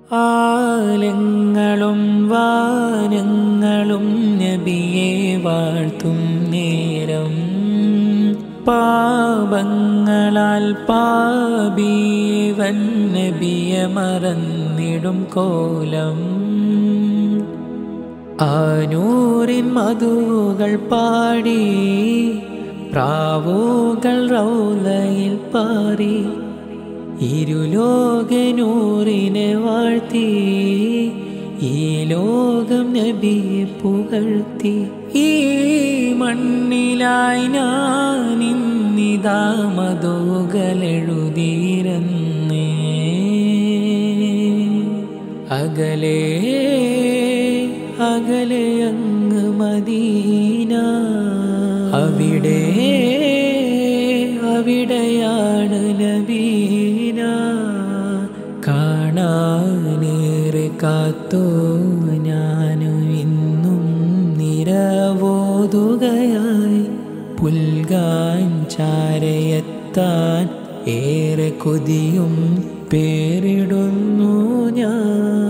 ആലങ്ങളും വാനങ്ങളും നബിയെ വാഴ്ത്തും നേരം പാപങ്ങളാൽ പാപീവൻ നബിയെ മറന്നിടും കോലം ആനൂറിൻ മധുകൾ പാടി പ്രാവുകൾ റൗലയിൽ പാറി ഇരുലോകനൂറിനെ വാഴ്ത്തി ഈ ലോകം നബിയെ പുകഴ്ത്തി ഈ മണ്ണിലായി ഞാൻ ഇന്നിതാ മധുകളെഴുതിയിരുന്നേ അകലേ അകലെ അങ്ങ് മദീന അവിടെ അവിടെയാണ് നബീന കാണാനേറെ കാത്തോ ഞാനും ഇന്നും നിരവോതുകയായി പുൽകാൻ ചാരയെത്താൻ ഏറെ കൊതിയും പേരിടുന്നു ഞാൻ